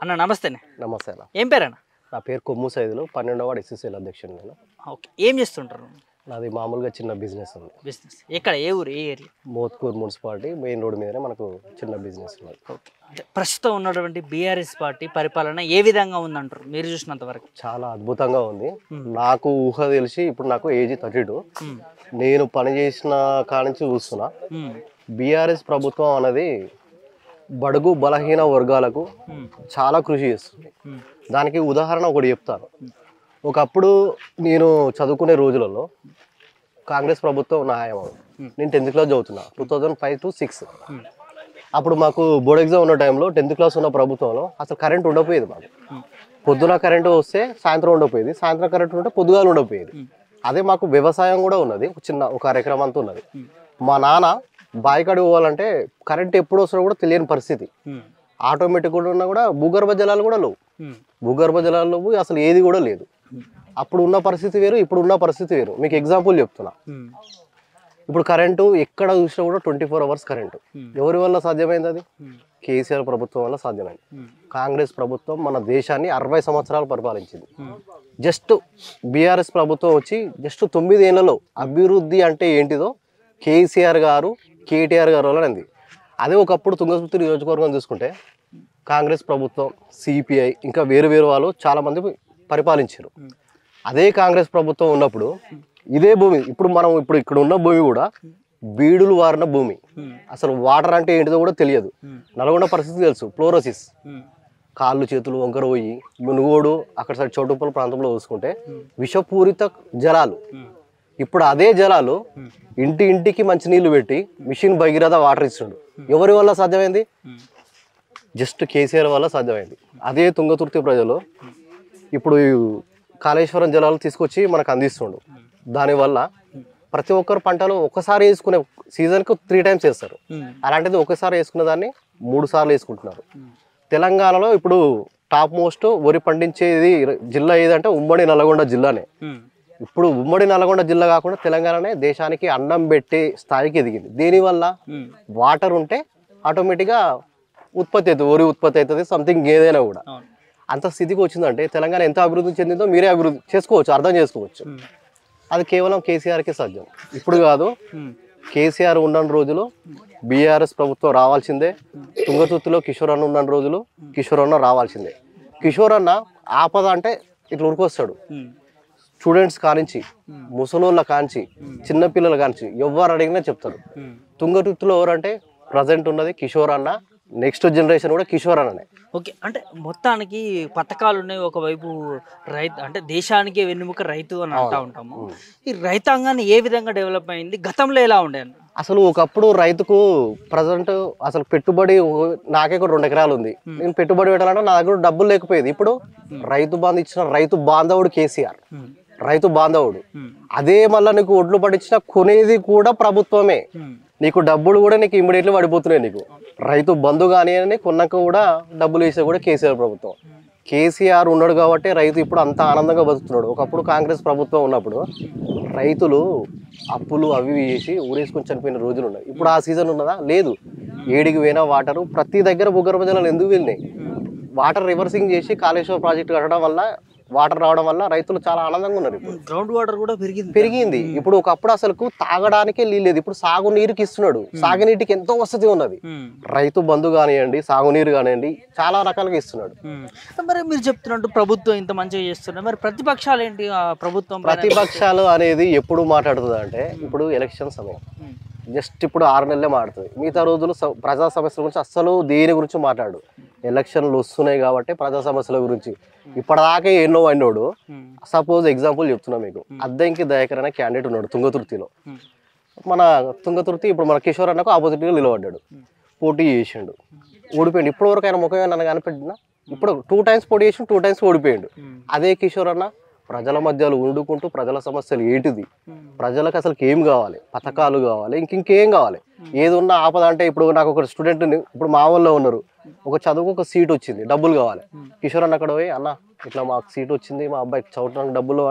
అన్న నమస్తేనే నమస్తే అన్న ఏం పేరన్న నా పేరు కొమ్ము సైదులు పన్నెండవ వార్డు ఎస్ఎస్ఎల్ అధ్యక్షుడు నేను ఓకే ఏం చేస్తుంటారు నాది మామూలుగా చిన్న బిజినెస్ ఉంది బిజినెస్ ఎక్కడ ఏ ఊరు ఏ area Mothkur municipality main road మీదనే మనకు చిన్న బిజినెస్ ఉన్నది ఓకే అంటే ప్రస్తుతం ఉన్నటువంటి బీఆర్ఎస్ పార్టీ పరిపాలన ఏ విధంగా ఉందంటారు మీరు చూసినంత వరకు చాలా అద్భుతంగా ఉంది నాకు ఊహ తెలిసి ఇప్పుడు నాకు ఏజ్ థర్టీ టూ నేను పని చేసిన కానించి చూస్తున్నా బీఆర్ఎస్ ప్రభుత్వం అనేది బడుగు బలహీన వర్గాలకు చాలా కృషి చేస్తుంది దానికి ఉదాహరణ ఒకటి చెప్తాను ఒకప్పుడు నేను చదువుకునే రోజులలో కాంగ్రెస్ ప్రభుత్వం న్యాయం నేను టెన్త్ క్లాస్ చదువుతున్నా two thousand five to six అప్పుడు మాకు బోర్డ్ ఎగ్జామ్ ఉన్న టైంలో టెన్త్ క్లాస్ ఉన్న ప్రభుత్వంలో అసలు కరెంట్ ఉండకపోయేది మాకు పొద్దున కరెంటు వస్తే సాయంత్రం ఉండకపోయేది సాయంత్రం కరెంట్ ఉంటే పొద్దుగాలు ఉండకపోయేది అదే మాకు వ్యవసాయం కూడా ఉన్నది ఒక చిన్న ఒక ఎకరం అంతా ఉన్నది మా నాన్న బాయికాడి పోవాలంటే కరెంట్ ఎప్పుడు వస్తుందో కూడా తెలియని పరిస్థితి ఆటోమేటిక్ కూడా ఉన్నా కూడా భూగర్భ జలాలు కూడా లేవు భూగర్భ జలాలు లేవు అసలు ఏది కూడా లేదు అప్పుడు ఉన్న పరిస్థితి వేరు ఇప్పుడు ఉన్న పరిస్థితి వేరు మీకు ఎగ్జాంపుల్ చెప్తున్నా ఇప్పుడు కరెంటు ఎక్కడ చూసినా కూడా ట్వంటీ ఫోర్ అవర్స్ కరెంటు ఎవరి వల్ల సాధ్యమైంది అది కేసీఆర్ ప్రభుత్వం వల్ల సాధ్యమైంది కాంగ్రెస్ ప్రభుత్వం మన దేశాన్ని అరవై సంవత్సరాలు పరిపాలించింది జస్ట్ బీఆర్ఎస్ ప్రభుత్వం వచ్చి జస్ట్ తొమ్మిది ఏళ్లలో అభివృద్ధి అంటే ఏంటిదో కేసీఆర్ గారు కేటీఆర్ గారు వల్ల అంది అదే ఒకప్పుడు తుంగతుర్తి నియోజకవర్గం చూసుకుంటే కాంగ్రెస్ ప్రభుత్వం సిపిఐ ఇంకా వేరు వేరు వాళ్ళు చాలామంది పరిపాలించారు అదే కాంగ్రెస్ ప్రభుత్వం ఉన్నప్పుడు ఇదే భూమి ఇప్పుడు మనం ఇప్పుడు ఇక్కడ ఉన్న భూమి కూడా బీడులు వారిన భూమి అసలు వాటర్ అంటే ఏంటిదో కూడా తెలియదు నల్గొండ పరిస్థితి తెలుసు ఫ్లోరోసిస్ కాళ్ళు చేతులు వంకర పోయి మునుగోడు అక్కడ సైడ్ చౌటుప్పల ప్రాంతంలో చూసుకుంటే విషపూరిత జలాలు ఇప్పుడు అదే జలాలు ఇంటి ఇంటికి మంచినీళ్ళు పెట్టి మిషన్ భగీరథ వాటర్ ఇస్తుండు ఎవరి వల్ల సాధ్యమైంది జస్ట్ కేసీఆర్ వల్ల సాధ్యమైంది అదే తుంగతుర్తి ప్రజలు ఇప్పుడు ఈ కాళేశ్వరం జలాలు తీసుకొచ్చి మనకు అందిస్తుండు దానివల్ల ప్రతి ఒక్కరు పంటలు ఒకసారి వేసుకునే సీజన్కు త్రీ టైమ్స్ వేస్తారు అలాంటిది ఒకసారి వేసుకున్న దాన్ని మూడు సార్లు వేసుకుంటున్నారు తెలంగాణలో ఇప్పుడు టాప్ మోస్ట్ వరి పండించేది జిల్లా ఏదంటే ఉమ్మడి నల్గొండ జిల్లానే ఇప్పుడు ఉమ్మడి నల్గొండ జిల్లా కాకుండా తెలంగాణనే దేశానికి అన్నం పెట్టే స్థాయికి ఎదిగింది దీనివల్ల వాటర్ ఉంటే ఆటోమేటిక్గా ఉత్పత్తి అవుతుంది వరి ఉత్పత్తి అవుతుంది సంథింగ్ ఏదైనా కూడా అవును అంత స్థితికి వచ్చిందంటే తెలంగాణ ఎంత అభివృద్ధి చెందిందో మీరే అభివృద్ధి చేసుకోవచ్చు అర్థం చేసుకోవచ్చు అది కేవలం కేసీఆర్కే సాధ్యం ఇప్పుడు కాదు కేసీఆర్ ఉన్న రోజులు బీఆర్ఎస్ ప్రభుత్వం రావాల్సిందే తుంగతుర్తిలో కిషోర్ అన్న ఉన్న రోజులు కిషోర్ అన్న రావాల్సిందే కిషోర్ అన్న ఆపద అంటే ఇట్లా ఉరికొస్తాడు స్టూడెంట్స్ కానించి ముసలోళ్ళ కాంచి చిన్నపిల్లల కాంచి ఎవరు అడిగినా చెప్తారు తుంగతుర్తిలో ఎవరంటే ప్రజెంట్ ఉన్నది కిషోర్ అన్న నెక్స్ట్ జనరేషన్ కూడా కిషోర్ అన్ననే ఓకే అంటే మొత్తానికి పథకాలు ఉన్నాయి ఒకవైపు రైతు అంటే దేశానికే వెన్నుముక రైతు అని అంటా ఉంటాము ఈ రైతాంగాన్ని ఏ విధంగా డెవలప్ అయింది గతంలో ఎలా ఉండే అన్న అసలు ఒకప్పుడు రైతుకు ప్రజెంట్ అసలు పెట్టుబడి ఓ- నాకే కూడా రెండు ఎకరాలు ఉంది నేను పెట్టుబడి పెట్టాలంటే నా దగ్గర డబ్బులు లేకపోయేది ఇప్పుడు రైతు బాంధు ఇచ్చిన రైతు బాంధవుడు కేసీఆర్ రైతు బాంధవుడు అదే మళ్ళీ నీకు ఒడ్లు పడించిన కొనేది కూడా ప్రభుత్వమే నీకు డబ్బులు కూడా నీకు ఇమ్మీడియట్లీ పడిపోతున్నాయి నీకు రైతు బంధు కానీ అని కొన్నాక కూడా డబ్బులు వేసేది కూడా కేసీఆర్ ప్రభుత్వం కేసీఆర్ ఉన్నాడు కాబట్టి రైతు ఇప్పుడు అంత ఆనందంగా బతుకుతున్నాడు ఒకప్పుడు కాంగ్రెస్ ప్రభుత్వం ఉన్నప్పుడు రైతులు అప్పులు అవి ఇవి చేసి ఊరేసుకొని చనిపోయిన రోజులు ఉన్నాయి ఇప్పుడు ఆ సీజన్ ఉన్నదా లేదు ఏడికి పోయినా వాటరు ప్రతి దగ్గర భూగర్భ జలాలు ఎందుకు వెళ్ళినాయి వాటర్ రివర్సింగ్ చేసి కాళేశ్వరం ప్రాజెక్టు కట్టడం వల్ల వాటర్ రావడం వల్ల రైతులు చాలా ఆనందంగా ఉన్నారు ఇప్పుడు గ్రౌండ్ వాటర్ కూడా పెరిగింది పెరిగింది ఇప్పుడు ఒకప్పుడు అసలు తాగడానికే నీళ్ళు లేదు ఇప్పుడు సాగునీరుకి ఇస్తున్నాడు సాగునీటికి ఎంతో వసతి ఉన్నది ఉమ్. రైతు బంధు కానివ్వండి సాగునీరు కానివ్వండి చాలా రకాలుగా ఇస్తున్నాడు ఉమ్. మరి మీరు చెప్తున్నట్టు ప్రభుత్వం ఇంత మంచిగా చేస్తున్నారు మరి ప్రతిపక్షాలు ఏంటి ఆ ప్రభుత్వం పైన? ప్రతిపక్షాలు అనేది ఎప్పుడు మాట్లాడుతుంది అంటే ఇప్పుడు ఎలక్షన్ సమయం ఉమ్. జస్ట్ ఇప్పుడు ఆరు నెలలే మాట్లాడుతుంది మిగతా రోజులు స- ప్రజా సమస్యల గురించి అస్సలు దేని గురించి మాట్లాడు ఎలక్షన్లు వస్తున్నాయి కాబట్టి ప్రజా సమస్యల గురించి ఇప్పటిదాకా ఎన్నో అయినోడు ఉమ్. సపోజ్ ఎగ్జాంపుల్ చెప్తున్నా మీకు అద్దెంకి దయాకర్ అనే క్యాండిడేట్ ఉన్నాడు తుంగతుర్తిలో ఉమ్. మన తుంగతుర్తి ఇప్పుడు మన కిషోర్ అన్నకు ఆపోజిట్గా నిలబడ్డాడు పోటీ చేసిండు ఓడిపోయిండు ఇప్పుడు వరకు ఆయన ముఖం ఏమన్నా కనిపెట్టినా ఇప్పుడు టూ టైమ్స్ పోటీ చేసి టూ టైమ్స్ ఓడిపోయిండు ఉమ్. అదే కిషోర్ అన్న ప్రజల మధ్యలో వండుకుంటూ ప్రజల సమస్యలు ఏంటిది ఉమ్. ప్రజలకు అసలు ఏం కావాలి పథకాలు కావాలి ఇంక ఇంకేం కావాలి ఏది ఉన్నా ఆపద అంటే ఇప్పుడు నాకు ఒక స్టూడెంట్ ఇప్పుడు మా వాళ్ళు ఉన్నారు ఒక చదువుకు ఒక సీట్ వచ్చింది డబ్బులు కావాలి కిషోర్ అన్న అక్కడ పోయి అన్న ఇట్లా మాకు సీట్ వచ్చింది మా అబ్బాయికి చదవడానికి డబ్బులు అంటే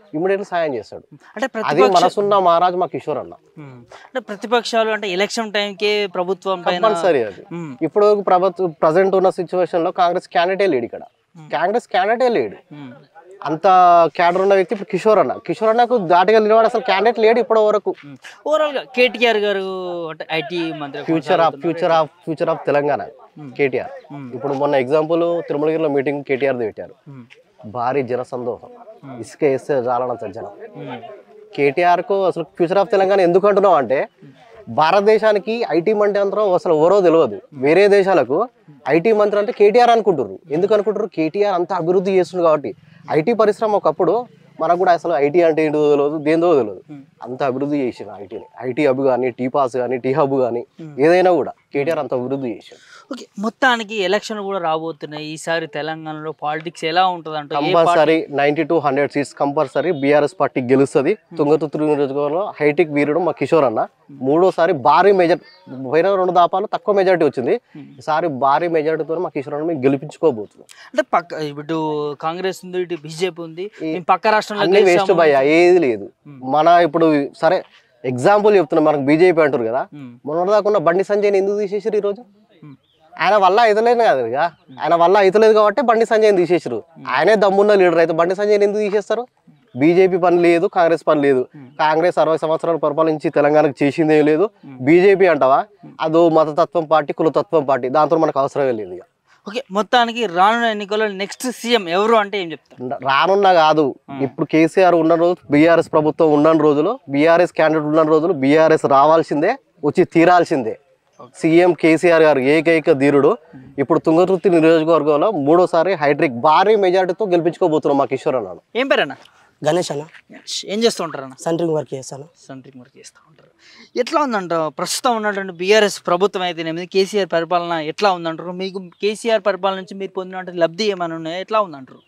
ఇమ్మీడియట్లీ సాయం చేస్తాడు అంటే అది ప్రతిపక్ష మనసున్న మహారాజ్ మా కిషోర్ అన్న ఉమ్. అంటే ప్రతిపక్షాలు అంటే ఎలక్షన్ టైంకే ప్రభుత్వం పైన కంపల్సరీ అది ఉమ్, ఇప్పుడు ప్రభుత్వం ప్రజెంట్ ఉన్న సిచ్యువేషన్ లో కాంగ్రెస్ క్యాండిడేటే లేడు ఇక్కడ కాంగ్రెస్ క్యాండిడేటే లేడు ఉమ్, అంత క్యాడర్ ఉన్న వ్యక్తి ఇప్పుడు కిషోర్ అన్న కిషోర్ అన్నకు దాటిగా నిలబడి అసలు క్యాండిడేట్ లేడు ఇప్పటి వరకు ఉమ్. ఓవరాల్ గా కేటీఆర్ గారు అంటే ఐటీ మంత్రి future of future of future of Telangana KTR ఇప్పుడు మొన్న ఎగ్జాంపుల్ తిరుమలగిరిలో మీటింగ్ కేటీఆర్ పెట్టారు ఉమ్, భారీ జన సందోహం ఇసుక వేస్తే చాలనంత జనం ఉమ్, కేటీఆర్ కు అసలు ఫ్యూచర్ ఆఫ్ తెలంగాణ ఎందుకు అంటున్నాం అంటే భారతదేశానికి ఐటీ మంత్రి అంటారో అసలు ఎవరో తెలియదు వేరే దేశాలకు ఐటీ మంత్రి అంటే కేటీఆర్ అనుకుంటారు ఎందుకు అనుకుంటారు కేటీఆర్ అంత అభివృద్ధి చేస్తుంది కాబట్టి ఐటీ పరిశ్రమ ఒకప్పుడు మనకు కూడా అసలు ఐటీ అంటే ఏంటో తెలియదు దేందో తెలియదు అంత అభివృద్ధి చేసిన ఐటీని ఐటీ హబ్ కానీ టీ పాస్ కానీ టీ హబ్ కానీ ఏదైనా కూడా కేటీఆర్ అంత అభివృద్ధి చేశాడు ఓకే మొత్తానికి ఎలక్షన్ కూడా రాబోతున్నాయి ఈసారి తెలంగాణలో పాలిటిక్స్ ఎలా ఉంటుంది అంటే ఏ compulsory ninety to hundred seats compulsory BRS party గెలుస్తుంది తుంగతుర్తి నియోజకవర్గంలో హైటెక్ వీరుడు మా కిషోర్ అన్న మూడోసారి భారీ మెజార్టీ పోయిన రెండు దాపాలు తక్కువ మెజార్టీ వచ్చింది ఈసారి భారీ మెజార్టీతో మా కిషోర్ అన్న మేము గెలిపించుకోబోతున్నాం అంటే పక్క ఇటు కాంగ్రెస్ ఉంది ఇటు బీజేపీ ఉంది మేము పక్క రాష్ట్రంలో అన్ని వేస్ట్ గెలిచాము. భయ్య ఏది లేదు మన ఇప్పుడు సరే ఎగ్జాంపుల్ చెప్తున్నా మనకు బీజేపీ అంటారు కదా ఉమ్, మొన్నదాకున్న బండి సంజయ్ని ఎందుకు తీసేసారు ఈ రోజు ఉమ్, ఆయన వల్ల అయితలేదు కదా ఇక ఆయన వల్ల అయితలేదు కాబట్టి బండి సంజయ్ని తీసేసారు ఆయనే దమ్మున్న లీడర్ అయితే బండి సంజయ్ని ఎందుకు తీసేస్తారు బీజేపీ పని లేదు కాంగ్రెస్ పని లేదు కాంగ్రెస్ అరవై సంవత్సరాలు పరిపాలించి తెలంగాణకు చేసిందే లేదు బీజేపీ అంటావా అదో మతతత్వం పార్టీ కులతత్వం పార్టీ దాంతో మనకు అవసరమే లేదు ఇక ఓకే మొత్తానికి రానున్న ఎన్నికల్లో నెక్స్ట్ సీఎం ఎవరు అంటే ఏం చెప్తారు రానున్నా కాదు ఇప్పుడు కేసీఆర్ ఉన్న రోజు బీఆర్ఎస్ ప్రభుత్వం ఉన్న రోజులు బీఆర్ఎస్ క్యాండిడేట్ ఉన్న రోజులు బీఆర్ఎస్ రావాల్సిందే వచ్చి తీరాల్సిందే సీఎం కేసీఆర్ గారు ఏకైక ధీరుడు ఇప్పుడు తుంగతుర్తి నియోజకవర్గంలో మూడోసారి హైడ్రిక్ భారీ మెజార్టీతో గెలిపించుకోబోతున్నాం మా కిషోర్ అన్నాడు ఏం పేరన్నా గణేష్ అన్న ఏం చేస్తూ ఉంటారు అన్న సెంటరింగ్ వర్క్ చేస్తాను సెంట్రింగ్ వర్క్ చేస్తూ ఉంటారు ఎట్లా ఉందంట ప్రస్తుతం ఉన్నటువంటి బీఆర్ఎస్ ప్రభుత్వం అయితేనేమి కేసీఆర్ పరిపాలన ఎట్లా ఉందంటారు మీకు కేసీఆర్ పరిపాలన నుంచి మీరు పొందిన లబ్ధి ఏమైనా ఉన్నాయా ఎట్లా ఉందంటారు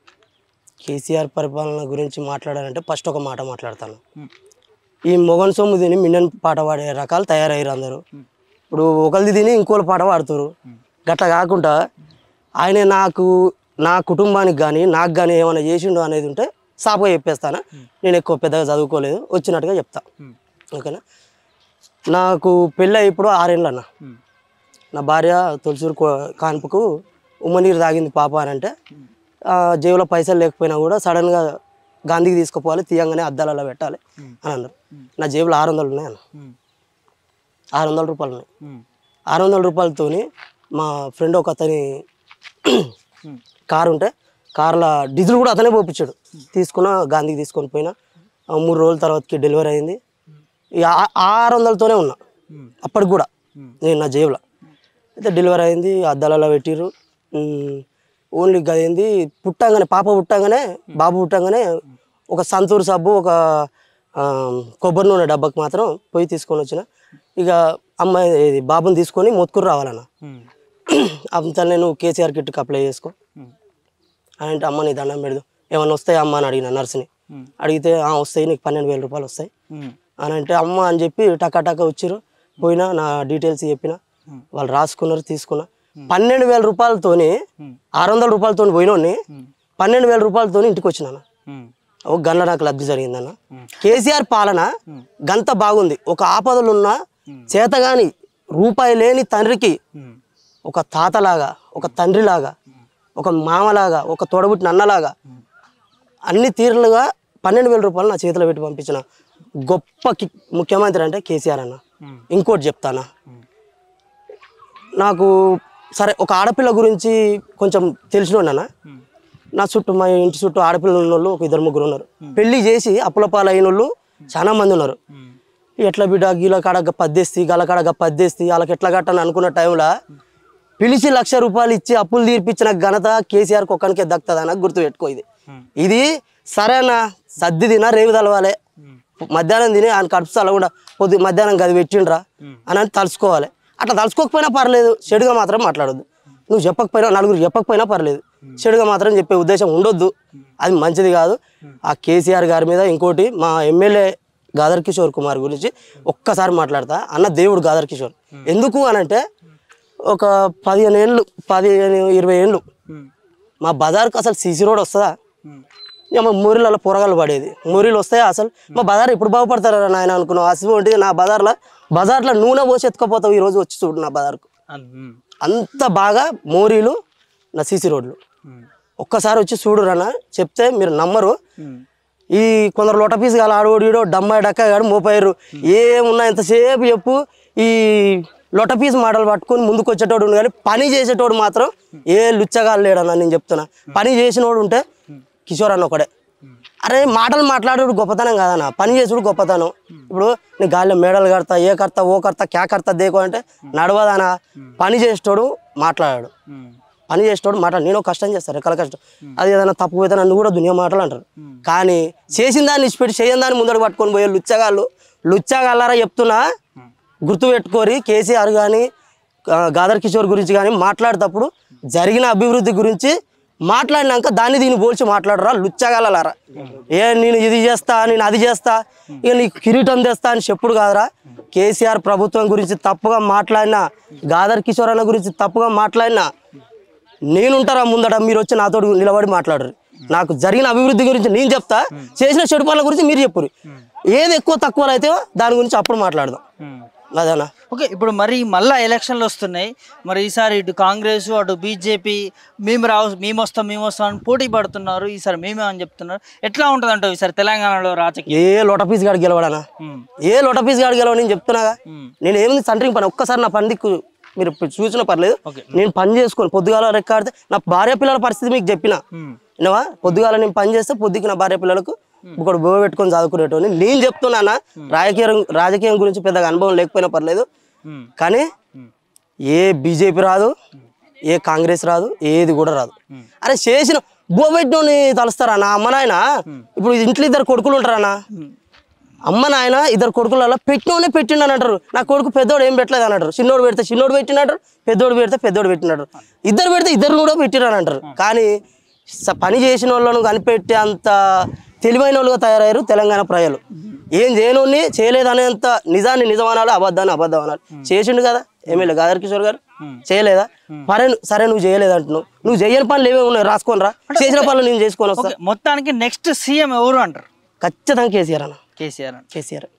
కేసీఆర్ పరిపాలన గురించి మాట్లాడాలంటే ఫస్ట్ ఒక మాట మాట్లాడతాను ఉమ్, ఈ మొగన్ సొమ్ము తిని మిన్నన్ పాట పాడే రకాలు తయారయ్యారు అందరూ ఇప్పుడు ఒకరిది తిని ఇంకోళ్ళు పాట పాడుతారు గట్లా కాకుండా ఆయన నాకు నా కుటుంబానికి కానీ నాకు కానీ ఏమైనా చేసిండు అనేది ఉంటే సాపుగా చెప్పేస్తాను నేను ఎక్కువ పెద్దగా చదువుకోలేదు వచ్చినట్టుగా చెప్తా ఉమ్, ఓకేనా నాకు పెళ్ళి ఇప్పుడు ఆరేళ్ళు అన్న ఉమ్, నా భార్య తులసూరు కో- కాన్పుకు ఉమ్మనీరు తాగింది పాప అని అంటే ఆ, జేబులో పైసలు లేకపోయినా కూడా సడన్గా గాంధీకి తీసుకుపోవాలి తీయంగానే అద్దాలలో పెట్టాలి అని అన్నారు నా జేబులో ఆరు వందలు ఉన్నాయి అన్న ఉమ్, ఆరు వందల రూపాయలు ఉన్నాయి ఉమ్, ఆరు వందల రూపాయలతోని మా ఫ్రెండ్ ఒక అతని ఉమ్, కారు ఉంటే కార్లో డీజిల్ కూడా అతనే పోపించాడు తీసుకున్న గాంధీకి తీసుకొని పోయినా ఆ, మూడు రోజుల తర్వాతకి డెలివరీ అయింది ఇక ఆ- ఆ ఆరు వందలతోనే ఉన్నా ఉమ్, అప్పటికి కూడా ఉమ్. నేను నా జేబులో అయితే డెలివరీ అయింది అద్దాలలో పెట్టిర్రు ఉమ్, ఓన్లీ గదేంది పుట్టంగానే పాప పుట్టంగానే బాబు పుట్టంగానే ఒక సంతూర్ సబ్బు ఒక ఆ, కొబ్బరి నూనె డబ్బాకి మాత్రం పోయి తీసుకొని వచ్చిన ఇక అమ్మాయి ఇది బాబుని తీసుకొని మొత్తుకుని రావాలన్న ఉమ్, అంత నేను కేసీఆర్ కిట్కి అప్లై చేసుకో ఉమ్, అని అంటే అమ్మ నీ దండం పెడదు ఏమన్నా వస్తాయి అమ్మ అని అడిగిన నర్సుని ఉమ్, అడిగితే "ఆ, వస్తాయి నీకు పన్నెండు వేల రూపాయలు వస్తాయి ఉమ్, అని అంటే అమ్మ అని చెప్పి టకా టకా వచ్చిర్రు పోయినా నా డీటెయిల్స్ చెప్పిన వాళ్ళు రాసుకున్నారు తీసుకున్నా పన్నెండు వేల రూపాయలతోని ఉమ్, ఆరు వందల రూపాయలతో పోయినోని ఉమ్, పన్నెండు వేల రూపాయలతోని ఇంటికి వచ్చినాను ఉమ్, ఒక గంట నాకు లబ్ధి జరిగిందన్న ఉమ్. కేసీఆర్ పాలన గంత బాగుంది ఒక ఆపదలున్న చేతగాని రూపాయి లేని తండ్రికి ఉమ్, ఒక తాతలాగా ఒక తండ్రిలాగా ఒక మామలాగా ఒక తోడబుట్టిన అన్నలాగా అన్ని తీరులుగా పన్నెండు వేల రూపాయలు నా చేతిలో పెట్టి పంపించిన గొప్ప కి- ముఖ్యమంత్రి అంటే కేసీఆర్ అన్న ఉమ్. ఇంకోటి చెప్తానా నాకు సరే ఒక ఆడపిల్ల గురించి కొంచెం తెలిసినోడన్నా ఉమ్, నా చుట్టూ మా ఇంటి చుట్టూ ఆడపిల్లలు ఉన్న వాళ్ళు ఒక ఇద్దరు ముగ్గురు ఉన్నారు పెళ్లి చేసి అప్పుల పాలైన వాళ్ళు చాలా మంది ఉన్నారు ఉమ్, ఎట్లా బిడ్డ గీల కాడ పద్దేస్తి గల కాడ పద్దేస్తి వాళ్ళకి ఎట్లా కట్టని అనుకున్న టైంలో పిలిచి లక్ష రూపాయలు ఇచ్చి అప్పులు తీర్పించిన ఘనత కేసీఆర్కి ఒక్కనికే దక్కుతుంది అని గుర్తు పెట్టుకో ఇది ఉమ్, ఇది సరేనా సర్ది తినా రేవు తలవాలి ఉమ్, మధ్యాహ్నం తిని ఆయన కడుపు చల్ల కూడా పొద్దు మధ్యాహ్నం గది పెట్టిండ్రా అని అని తలుచుకోవాలి అట్లా తలుచుకోకపోయినా పర్లేదు చెడుగా మాత్రం మాట్లాడొద్దు నువ్వు చెప్పకపోయినా నలుగురు చెప్పకపోయినా పర్లేదు చెడుగా మాత్రం చెప్పే ఉద్దేశం ఉండొద్దు అది మంచిది కాదు ఆ కేసీఆర్ గారి మీద ఇంకోటి మా ఎమ్మెల్యే గాదర్ కిషోర్ కుమార్ గురించి ఒక్కసారి మాట్లాడతా అన్న దేవుడు గాదర్ కిషోర్ ఎందుకు అనంటే ఒక పదిహేను ఏళ్ళు పదిహేను ఇరవై ఏళ్ళు ఉమ్, మా బజార్కి అసలు సీసీ రోడ్ వస్తుందా ఉమ్, ఇక మా మోరీలలో పొరగాలు పడేది మోరీలు వస్తాయి అసలు మా బజార్ ఎప్పుడు బాగుపడతారా నాయన అనుకున్నావు అసలు ఉంటుంది నా బజార్లో బజార్లో నూనె పోసి ఎత్తుకపోతావు ఈ రోజు వచ్చి చూడు నా బజార్కు అన్- ఉమ్, అంత బాగా మోరీలు నా సీసీ రోడ్లు ఉమ్, ఒక్కసారి వచ్చి చూడురన్న చెప్తే మీరు నమ్మరు ఉమ్, ఈ కొందరు లోట పీస్ కాదు ఆడోడిడో డమ్మాయి డక్క కాడు మోపారు ఏమున్నా ఎంతసేపు చెప్పు ఈ లొట పీస్ మాటలు పట్టుకొని ముందుకు వచ్చేటోడు ఉండు కానీ పని చేసేటోడు మాత్రం ఏ లుచ్చగాలు లేడన్నా నేను చెప్తున్నా పని చేసినోడు ఉంటే కిషోర్ అన్న ఒకడే అరే మాటలు మాట్లాడేడు గొప్పతనం కాదన్న పని చేసుడు గొప్పతనం ఇప్పుడు నేను గాలిలో మేడలు కడతా ఏ కడతా ఓ కడతా క్యా కడతా దేకో అంటే నడవదానా పని చేసేటోడు మాట్లాడాడు ఉమ్, పని చేసేటోడు మాట్లాడు నేను కష్టం చేస్తాను రెక్కల కష్టం అది ఏదైనా తప్పు పోతే నన్ను కూడా దునియా మాటలు అంటారు కానీ చేసిన దాన్ని ఇచ్చిపెట్టి చేయని దాన్ని ముందడు పట్టుకొని పోయే లుచ్చగాళ్ళు లుచ్చగాళ్ళారా చెప్తున్నా గుర్తుపెట్టుకోరి కేసీఆర్ కానీ గాదర్ కిషోర్ గురించి కానీ మాట్లాడేటప్పుడు జరిగిన అభివృద్ధి గురించి మాట్లాడినాక దాన్ని దీన్ని పోల్చి మాట్లాడరా లుచ్చగాళ్ళారా ఏ నేను ఇది చేస్తా నేను అది చేస్తా ఇక నీకు కిరీటం తెస్తా అని చెప్పుడు కాదురా కేసీఆర్ ప్రభుత్వం గురించి తప్పుగా మాట్లాడినా గాదర్ కిషోర్ అన్న గురించి తప్పుగా మాట్లాడినా నేనుంటారా ముందట మీరు వచ్చి నాతో నిలబడి మాట్లాడరు నాకు జరిగిన అభివృద్ధి గురించి నేను చెప్తా చేసిన చెడు పనుల గురించి మీరు చెప్పురు ఏది ఎక్కువ తక్కువ అయితే దాని గురించి అప్పుడు మాట్లాడదాం ఉమ్. అదేనా ఓకే ఇప్పుడు మరి మళ్ళా ఎలక్షన్లు వస్తున్నాయి మరి ఈసారి ఇటు కాంగ్రెస్ అటు బీజేపీ మేము రావు మేము వస్తాం మేము వస్తాం అని పోటీ పడుతున్నారు ఈసారి మేమే అని చెప్తున్నారు ఎట్లా ఉంటుంది అంటావు ఈసారి తెలంగాణలో రాజకీయం ఏ లోట పీస్ గాడు గెలవడానా ఉమ్, ఏ లోట పీస్ గాడు గెలవ నేను చెప్తున్నాగా ఉమ్, నేను ఏమింది సంటరింగ్ పని ఒక్కసారి నా పని దిక్కు మీరు ఇప్పుడు చూసిన పర్లేదు ఓకే. నేను పని చేసుకొని పొద్దుగాల రెక్కాడితే నా భార్య పిల్లల పరిస్థితి మీకు చెప్పిన ఉమ్, వినవా పొద్దుగాల నేను పని చేస్తే పొద్దుకి నా భార్య పిల్లలకు ఒకడు బోవ పెట్టుకొని చదువుకునేటోని నేను చెప్తున్నానా రాజకీయం రాజకీయం గురించి పెద్దగా అనుభవం లేకపోయినా పర్లేదు ఉమ్, కానీ ఉమ్, ఏ బీజేపీ రాదు ఏ కాంగ్రెస్ రాదు ఏది కూడా రాదు అరే చేసిన బోబెట్టినోని తలుస్తారా నా అమ్మ నాయన ఇప్పుడు ఇంట్లో ఇద్దరు కొడుకులు ఉంటారన్నా అమ్మ నాయన ఇద్దరు కొడుకులలో పెట్టినోనే పెట్టిండు అని అంటారు నా కొడుకు పెద్దోడు ఏం పెట్టలేదు అని అంటారు చిన్నోడు పెడితే చిన్నోడు పెట్టినట్టు పెద్దోడు పెడితే పెద్దోడు పెట్టినట్టు ఇద్దరు పెడితే ఇద్దరు కూడా పెట్టిరు అని అంటారు కానీ స- పని చేసిన వాళ్ళను కనిపెట్టే అంత తెలివైన వాళ్ళుగా తయారయ్యారు తెలంగాణ ప్రజలు ఏం చేయనోని చేయలేదనేంత నిజాన్ని నిజం అనాలి అబద్ధాన్ని అబద్ధం అనాలి చేసిండు కదా ఎమ్మెల్యే గాదర్ కిషోర్ గారు చేయలేదా సరే సరే నువ్వు చేయలేదంటున్నావు నువ్వు చేయని పనులు ఏమేమి ఉన్నాయి రాసుకొని రా చేసిన పనులు నేను చేసుకొని వస్తా ఓకే మొత్తానికి నెక్స్ట్ సీఎం ఎవరు అంటారు ఖచ్చితంగా కేసీఆర్ అన్న కేసీఆర్ అని కేసీఆర్